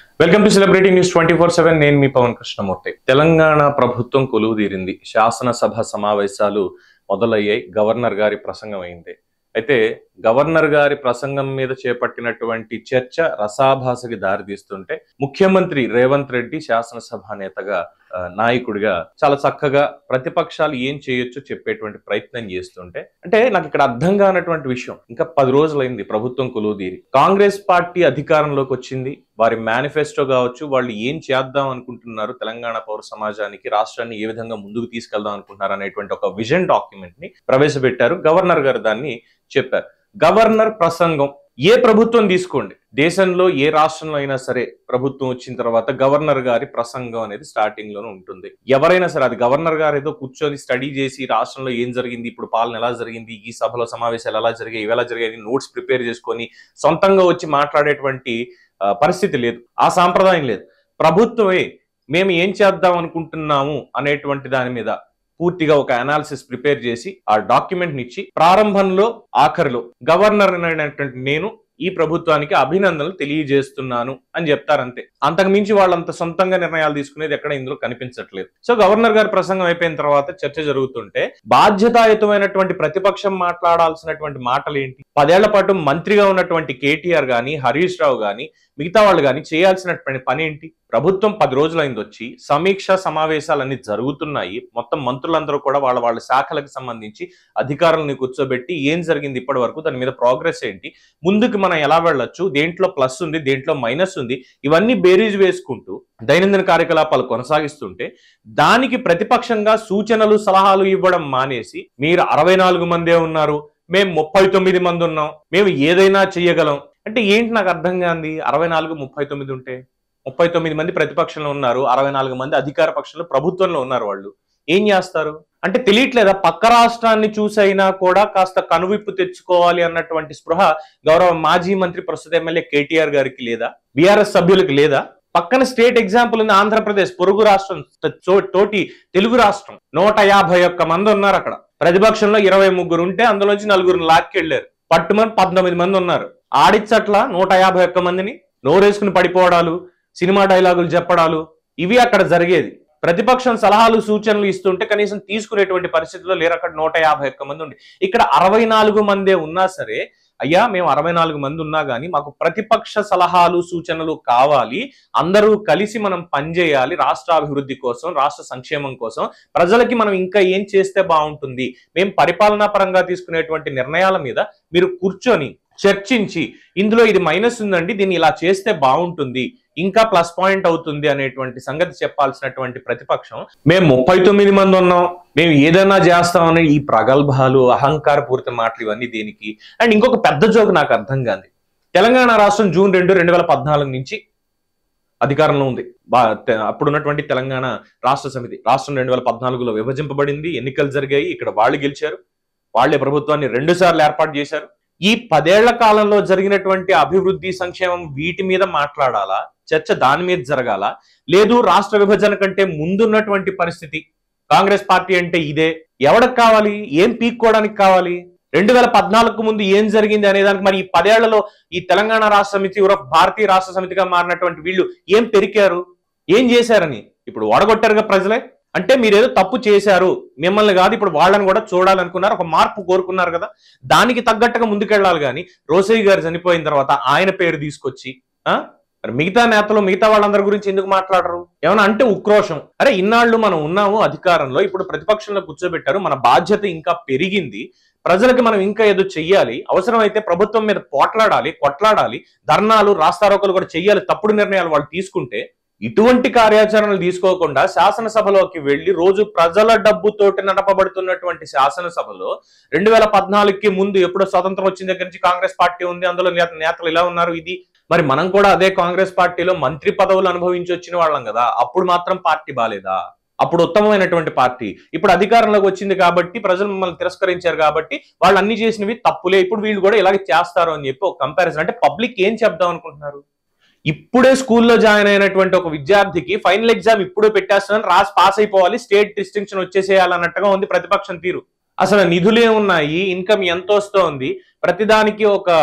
welcome to celebrating news twenty four seven నేను మీ పవన్ కృష్ణమూర్తి తెలంగాణ ప్రభుత్వం కొలువు తీరింది శాసనసభ సమావేశాలు మొదలయ్యాయి గవర్నర్ గారి ప్రసంగం అయింది అయితే గవర్నర్ గారి ప్రసంగం మీద చేపట్టినటువంటి చర్చ రసాభాసకి దారితీస్తుంటే ముఖ్యమంత్రి రేవంత్ రెడ్డి శాసనసభ నేతగా ఆ, నాయకుడిగా చాలా చక్కగా ప్రతిపక్షాలు ఏం చేయొచ్చో చెప్పేటువంటి ప్రయత్నం చేస్తుంటే అంటే నాకు ఇక్కడ అర్థం కానటువంటి విషయం ఇంకా పది రోజులైంది ప్రభుత్వం కొలువుదీరి కాంగ్రెస్ పార్టీ అధికారంలోకి వచ్చింది వారి మేనిఫెస్టో కావచ్చు వాళ్ళు ఏం చేద్దాం అనుకుంటున్నారు తెలంగాణ పౌర సమాజానికి రాష్ట్రాన్ని ఏ విధంగా ముందుకు తీసుకెళ్దాం అనుకుంటున్నారు అనేటువంటి ఒక విజన్ డాక్యుమెంట్ ని ప్రవేశపెట్టారు గవర్నర్ గారు దాన్ని చెప్పారు గవర్నర్ ప్రసంగం ఏ ప్రభుత్వం తీసుకోండి దేశంలో ఏ రాష్ట్రంలో అయినా సరే ప్రభుత్వం వచ్చిన తర్వాత గవర్నర్ గారి ప్రసంగం అనేది స్టార్టింగ్ లోనే ఉంటుంది ఎవరైనా సరే అది గవర్నర్ గారు ఏదో కూర్చొని స్టడీ చేసి రాష్ట్రంలో ఏం జరిగింది ఇప్పుడు పాలన ఎలా జరిగింది ఈ సభలో సమావేశాలు ఎలా జరిగాయి ఇవి ఎలా జరిగాయి నోట్స్ ప్రిపేర్ చేసుకొని సొంతంగా వచ్చి మాట్లాడేటువంటి ఆ, పరిస్థితి లేదు ఆ సాంప్రదాయం లేదు ప్రభుత్వమే మేము ఏం చేద్దాం అనుకుంటున్నాము అనేటువంటి దాని మీద పూర్తిగా ఒక అనాలిసిస్ ప్రిపేర్ చేసి ఆ డాక్యుమెంట్ ఇచ్చి ప్రారంభంలో ఆఖరిలో గవర్నర్ అయినటువంటి నేను ఈ ప్రభుత్వానికి అభినందనలు తెలియజేస్తున్నాను అని చెప్తారంతే అంతకు మించి వాళ్ళంత సొంతంగా నిర్ణయాలు తీసుకునేది ఎక్కడ ఇందులో కనిపించట్లేదు సో గవర్నర్ గారి ప్రసంగం అయిపోయిన తర్వాత చర్చ జరుగుతుంటే బాధ్యతాయుతమైనటువంటి ప్రతిపక్షం మాట్లాడాల్సినటువంటి మాటలు ఏంటి పదేళ్ల పాటు మంత్రిగా ఉన్నటువంటి కేటీఆర్ గాని హరీష్ రావు గాని మిగతా వాళ్ళు కానీ చేయాల్సినటువంటి పని ఏంటి ప్రభుత్వం పది రోజులైంది వచ్చి సమీక్ష సమావేశాలన్నీ జరుగుతున్నాయి మొత్తం మంత్రులందరూ కూడా వాళ్ళ వాళ్ళ శాఖలకు సంబంధించి అధికారులను కూర్చోబెట్టి ఏం జరిగింది ఇప్పటి వరకు దాని మీద ప్రోగ్రెస్ ఏంటి ముందుకు మనం ఎలా వెళ్ళొచ్చు దేంట్లో ప్లస్ ఉంది దేంట్లో మైనస్ ఉంది ఇవన్నీ బేరీజ్ వేసుకుంటూ దైనందిన కార్యకలాపాలు కొనసాగిస్తుంటే దానికి ప్రతిపక్షంగా సూచనలు సలహాలు ఇవ్వడం మానేసి మీరు అరవై నాలుగు మందే ఉన్నారు మేము ముప్పై తొమ్మిది మంది ఉన్నాం మేము ఏదైనా చెయ్యగలం అంటే ఏంటి నాకు అర్థం కాంది అరవై నాలుగు ముప్పై తొమ్మిది ఉంటే ముప్పై తొమ్మిది మంది ప్రతిపక్షంలో ఉన్నారు అరవై నాలుగు మంది అధికార పక్షంలో ప్రభుత్వంలో ఉన్నారు వాళ్ళు ఏం చేస్తారు అంటే తెలియట్లేదా పక్క రాష్ట్రాన్ని చూసైనా కూడా కాస్త కనువిప్పు తెచ్చుకోవాలి అన్నటువంటి స్పృహ గౌరవ మాజీ మంత్రి ప్రస్తుత ఎమ్మెల్యే కేటీఆర్ గారికి లేదా బీఆర్ఎస్ సభ్యులకు లేదా పక్కన స్టేట్ ఎగ్జాంపుల్ ఉంది ఆంధ్రప్రదేశ్ పొరుగు రాష్ట్రం తో- తోటి తెలుగు రాష్ట్రం నూట యాభై ఒక్క మంది ఉన్నారు అక్కడ ప్రతిపక్షంలో ఇరవై ముగ్గురు ఉంటే అందులోంచి నలుగురు లాక్కెళ్లారు పట్టుమని పంతొమ్మిది మంది ఉన్నారు ఆడిచ్చట్ల నూట యాభై ఒక్క మందిని నోరేసుకుని పడిపోవడాలు సినిమా డైలాగులు చెప్పడాలు ఇవి అక్కడ జరిగేది ప్రతిపక్షం సలహాలు సూచనలు ఇస్తుంటే కనీసం తీసుకునేటువంటి పరిస్థితిలో లేరు అక్కడ నూట యాభై ఒక్క మంది ఉండి ఇక్కడ అరవై నాలుగు మందే ఉన్నా సరే అయ్యా మేము అరవై నాలుగు మంది ఉన్నా గానీ మాకు ప్రతిపక్ష సలహాలు సూచనలు కావాలి అందరూ కలిసి మనం పనిచేయాలి రాష్ట్ర అభివృద్ధి కోసం రాష్ట్ర సంక్షేమం కోసం ప్రజలకి మనం ఇంకా ఏం చేస్తే బాగుంటుంది మేము పరిపాలనా పరంగా తీసుకునేటువంటి నిర్ణయాల మీద మీరు కూర్చొని చర్చించి ఇందులో ఇది మైనస్ ఉందండి దీన్ని ఇలా చేస్తే బాగుంటుంది ఇంకా ప్లస్ పాయింట్ అవుతుంది అనేటువంటి సంగతి చెప్పాల్సినటువంటి ప్రతిపక్షం మేము ముప్పై తొమ్మిది మంది ఉన్నాం మేము ఏదైనా చేస్తామని ఈ ప్రగల్భాలు అహంకారపూరిత మాటలు ఇవన్నీ దేనికి అండ్ ఇంకొక పెద్ద జోక్ నాకు అర్థం కాదు తెలంగాణ రాష్ట్రం జూన్ రెండు రెండు వేల పద్నాలుగు నుంచి అధికారంలో ఉంది బా తె- అప్పుడున్నటువంటి తెలంగాణ రాష్ట్ర సమితి రాష్ట్రం రెండు వేల పద్నాలుగులో విభజింపబడింది ఎన్నికలు జరిగాయి ఇక్కడ వాళ్ళు గెలిచారు వాళ్ళే ప్రభుత్వాన్ని రెండు సార్లు ఏర్పాటు చేశారు ఈ పదేళ్ల కాలంలో జరిగినటువంటి అభివృద్ధి సంక్షేమం వీటి మీద మాట్లాడాలా చర్చ దాని మీద జరగాల లేదు రాష్ట్ర విభజన కంటే ముందున్నటువంటి పరిస్థితి కాంగ్రెస్ పార్టీ అంటే ఇదే ఎవరికి కావాలి ఏం పీక్కోవడానికి కావాలి రెండు వేల పద్నాలుగు ముందు ఏం జరిగింది అనే దానికి మరి ఈ పదేళ్లలో ఈ తెలంగాణ రాష్ట్ర సమితి యూరప్ భారతీయ రాష్ట్ర సమితిగా మారినటువంటి వీళ్ళు ఏం పెరికారు ఏం చేశారని ఇప్పుడు ఓడగొట్టారుగా ప్రజలే అంటే మీరేదో తప్పు చేశారు మిమ్మల్ని కాదు ఇప్పుడు వాళ్ళని కూడా చూడాలనుకున్నారు ఒక మార్పు కోరుకున్నారు కదా దానికి తగ్గట్టుగా ముందుకెళ్ళాలి కానీ రోసయ్య గారు చనిపోయిన తర్వాత ఆయన పేరు తీసుకొచ్చి ఆ మరి మిగతా నేతలు మిగతా వాళ్ళందరి గురించి ఎందుకు మాట్లాడరు ఏమన్నా అంటే ఉక్రోషం అరే ఇన్నాళ్ళు మనం ఉన్నాము అధికారంలో ఇప్పుడు ప్రతిపక్షంలో కూర్చోబెట్టారు మన బాధ్యత ఇంకా పెరిగింది ప్రజలకు మనం ఇంకా ఏదో చెయ్యాలి అవసరమైతే ప్రభుత్వం మీద పోట్లాడాలి కొట్లాడాలి ధర్నాలు రాస్తారోకలు కూడా చెయ్యాలి తప్పుడు నిర్ణయాలు వాళ్ళు తీసుకుంటే ఇటువంటి కార్యాచరణలు తీసుకోకుండా శాసనసభలోకి వెళ్లి రోజు ప్రజల డబ్బుతోటి నడపబడుతున్నటువంటి శాసనసభలో రెండు వేల పద్నాలుగుకి ముందు ఎప్పుడో స్వతంత్రం వచ్చిన దగ్గర నుంచి కాంగ్రెస్ పార్టీ ఉంది అందులో నేత- నేతలు ఇలా ఉన్నారు ఇది మరి మనం కూడా అదే కాంగ్రెస్ పార్టీలో మంత్రి పదవులు అనుభవించి వచ్చిన వాళ్ళం కదా అప్పుడు మాత్రం పార్టీ బాలేదా అప్పుడు ఉత్తమమైనటువంటి పార్టీ ఇప్పుడు అధికారంలోకి వచ్చింది కాబట్టి ప్రజలు మిమ్మల్ని తిరస్కరించారు కాబట్టి వాళ్ళు అన్ని చేసినవి తప్పులే ఇప్పుడు వీళ్ళు కూడా ఇలాగే చేస్తారు అని చెప్పి ఒక కంపారిజన్ అంటే పబ్లిక్ ఏం చెప్దాం అనుకుంటున్నారు ఇప్పుడే స్కూల్లో జాయిన్ అయినటువంటి ఒక విద్యార్థికి ఫైనల్ ఎగ్జామ్ ఇప్పుడే పెట్టేస్తున్నాను రాసి పాస్ అయిపోవాలి స్టేట్ డిస్టింక్షన్ వచ్చేసేయాలన్నట్టుగా ఉంది ప్రతిపక్షం తీరు అసలు నిధులే ఉన్నాయి ఇన్కమ్ ఎంత వస్తోంది ప్రతిదానికి ఒక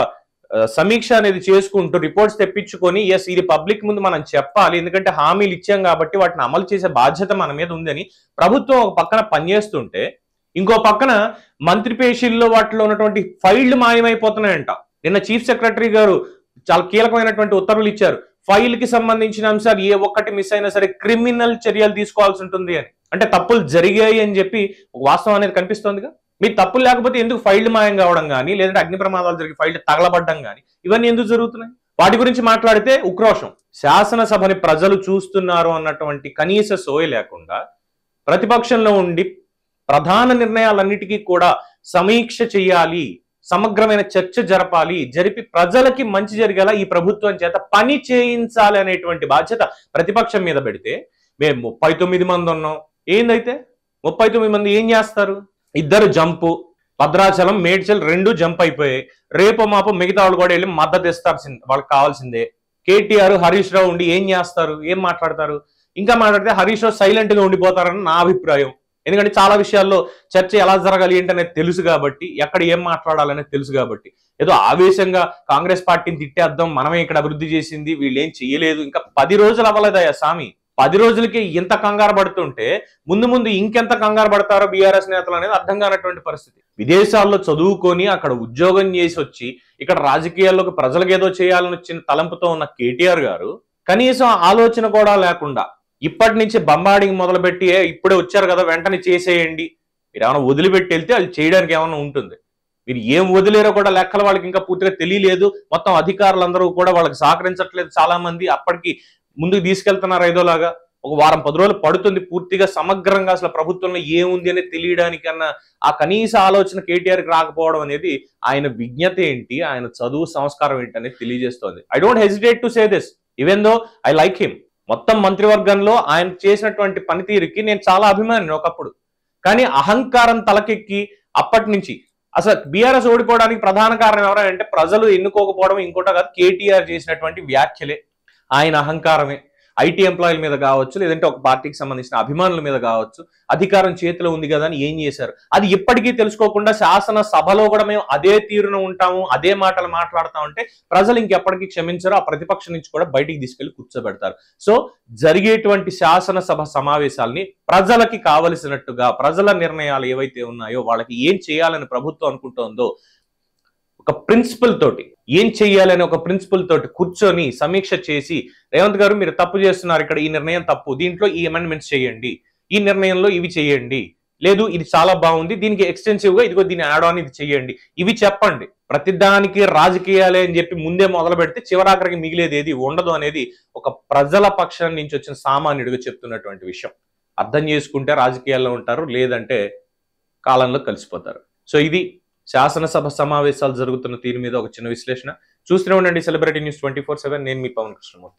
ఆ, సమీక్ష అనేది చేసుకుంటూ రిపోర్ట్స్ తెప్పించుకొని ఎస్ ఇది పబ్లిక్ ముందు మనం చెప్పాలి ఎందుకంటే హామీలు ఇచ్చాం కాబట్టి వాటిని అమలు చేసే బాధ్యత మన మీద ఉందని ప్రభుత్వం ఒక పక్కన పనిచేస్తుంటే ఇంకో పక్కన మంత్రి పేషీల్లో వాటిలో ఉన్నటువంటి ఫైళ్లు మాయమైపోతున్నాయంట నిన్న చీఫ్ సెక్రటరీ గారు చాలా కీలకమైనటువంటి ఉత్తర్వులు ఇచ్చారు ఫైల్ కి సంబంధించిన అంశాలు ఏ ఒక్కటి మిస్ అయినా సరే క్రిమినల్ చర్యలు తీసుకోవాల్సి ఉంటుంది అని అంటే తప్పులు జరిగాయి అని చెప్పి ఒక వాస్తవం అనేది కనిపిస్తోందిగా మీ తప్పులు లేకపోతే ఎందుకు ఫైళ్లు మాయం కావడం కానీ లేదంటే అగ్ని ప్రమాదాలు జరిగి ఫైళ్లు తగలబడ్డం కానీ ఇవన్నీ ఎందుకు జరుగుతున్నాయి వాటి గురించి మాట్లాడితే ఉక్రోషం శాసనసభని ప్రజలు చూస్తున్నారు అన్నటువంటి కనీస సోయ లేకుండా ప్రతిపక్షంలో ఉండి ప్రధాన నిర్ణయాలన్నిటికీ కూడా సమీక్ష చేయాలి సమగ్రమైన చర్చ జరపాలి జరిపి ప్రజలకి మంచి జరిగేలా ఈ ప్రభుత్వం చేత పని చేయించాలి అనేటువంటి బాధ్యత ప్రతిపక్షం మీద పెడితే మేము ముప్పై తొమ్మిది మంది ఉన్నాం ఏందైతే ముప్పై తొమ్మిది మంది ఏం చేస్తారు ఇద్దరు జంపు భద్రాచలం మేడ్చల్ రెండు జంప్ అయిపోయాయి రేపు మాపు మిగతా వాళ్ళు కూడా వెళ్ళి మద్దతు ఇస్తారు వాళ్ళకి కావాల్సిందే కేటీఆర్ హరీష్ రావు ఉండి ఏం చేస్తారు ఏం మాట్లాడతారు ఇంకా మాట్లాడితే హరీష్ రావు సైలెంట్ గా ఉండిపోతారని నా అభిప్రాయం ఎందుకంటే చాలా విషయాల్లో చర్చ ఎలా జరగాలి ఏంటనేది తెలుసు కాబట్టి ఎక్కడ ఏం మాట్లాడాలనేది తెలుసు కాబట్టి ఏదో ఆవేశంగా కాంగ్రెస్ పార్టీని తిట్టేద్దాం మనమే ఇక్కడ అభివృద్ధి చేసింది వీళ్ళు ఏం చేయలేదు ఇంకా పది రోజులు అవ్వలేదయ్యా స్వామి పది రోజులకి ఇంత కంగారు పడుతుంటే ముందు ముందు ఇంకెంత కంగారు పడతారో బీఆర్ఎస్ నేతలు అనేది అర్థం కానటువంటి పరిస్థితి విదేశాల్లో చదువుకొని అక్కడ ఉద్యోగం చేసి వచ్చి ఇక్కడ రాజకీయాల్లోకి ప్రజలకు ఏదో చేయాలని వచ్చిన తలంపుతో ఉన్న కేటీఆర్ గారు కనీసం ఆలోచన కూడా లేకుండా ఇప్పటి నుంచి బంబాడింగ్ మొదలుపెట్టి "ఏ, ఇప్పుడే వచ్చారు కదా వెంటనే చేసేయండి మీరు ఏమైనా వదిలిపెట్టి వెళ్తే అది చేయడానికి ఏమైనా ఉంటుంది మీరు ఏం వదిలేరో కూడా లెక్కలు వాళ్ళకి ఇంకా పూర్తిగా తెలియలేదు మొత్తం అధికారులందరూ కూడా వాళ్ళకి సహకరించట్లేదు చాలా మంది అప్పటికి ముందుకు తీసుకెళ్తున్నారు ఏదోలాగా ఒక వారం పది రోజులు పడుతుంది పూర్తిగా సమగ్రంగా అసలు ప్రభుత్వంలో ఏముంది అనేది తెలియడానికన్నా ఆ కనీస ఆలోచన కేటీఆర్కి రాకపోవడం అనేది ఆయన విజ్ఞత ఏంటి ఆయన చదువు సంస్కారం ఏంటి అనేది తెలియజేస్తోంది I don't hesitate to say this even though I like him మొత్తం మంత్రివర్గంలో ఆయన చేసినటువంటి పనితీరుకి నేను చాలా అభిమాని ఒకప్పుడు కానీ అహంకారం తలకెక్కి అప్పటి నుంచి అసలు బీఆర్ఎస్ ఓడిపోవడానికి ప్రధాన కారణం ఎవరంటే ప్రజలు ఎన్నుకోకపోవడం ఇంకోట కాదు కేటీఆర్ చేసినటువంటి వ్యాఖ్యలే ఆయన అహంకారమే ఐటీ ఎంప్లాయీల మీద కావచ్చు లేదంటే ఒక పార్టీకి సంబంధించిన అభిమానుల మీద కావచ్చు అధికారం చేతిలో ఉంది కదా అని ఏం చేశారు అది ఇప్పటికీ తెలుసుకోకుండా శాసన సభలో కూడా మేము అదే తీరున ఉంటాము అదే మాటలు మాట్లాడతాం అంటే ప్రజలు ఇంకెప్పటికీ క్షమించరు ఆ ప్రతిపక్షం నుంచి కూడా బయటికి తీసుకెళ్లి కూర్చోబెడతారు సో జరిగేటువంటి శాసనసభ సమావేశాల్ని ప్రజలకి కావలసినట్టుగా ప్రజల నిర్ణయాలు ఏవైతే ఉన్నాయో వాళ్ళకి ఏం చేయాలని ప్రభుత్వం అనుకుంటోందో ఒక ప్రిన్సిపల్ తోటి ఏం చెయ్యాలని ఒక ప్రిన్సిపల్ తోటి కూర్చొని సమీక్ష చేసి రేవంత్ గారు మీరు తప్పు చేస్తున్నారు ఇక్కడ ఈ నిర్ణయం తప్పు దీంట్లో ఈ అమెండ్మెంట్స్ చేయండి ఈ నిర్ణయంలో ఇవి చేయండి లేదు ఇది చాలా బాగుంది దీనికి ఎక్స్టెన్సివ్ గా ఇదిగో దీని యాడ్ ఆన్ ఇది చేయండి ఇవి చెప్పండి ప్రతిదానికి రాజకీయాలే అని చెప్పి ముందే మొదలు పెడితే చివరాఖరికి మిగిలేది ఏది ఉండదు అనేది ఒక ప్రజల పక్షం నుంచి వచ్చిన సామాన్యుడిగా చెప్తున్నటువంటి విషయం అర్థం చేసుకుంటే రాజకీయాల్లో ఉంటారు లేదంటే కాలంలో కలిసిపోతారు సో ఇది శాసనసభ సమావేశాలు జరుగుతున్న తీరు మీద ఒక చిన్న విశ్లేషణ చూస్తూనే ఉండండి celebrity news twenty four seven నేను మీ పవన్ కృష్ణమూర్తి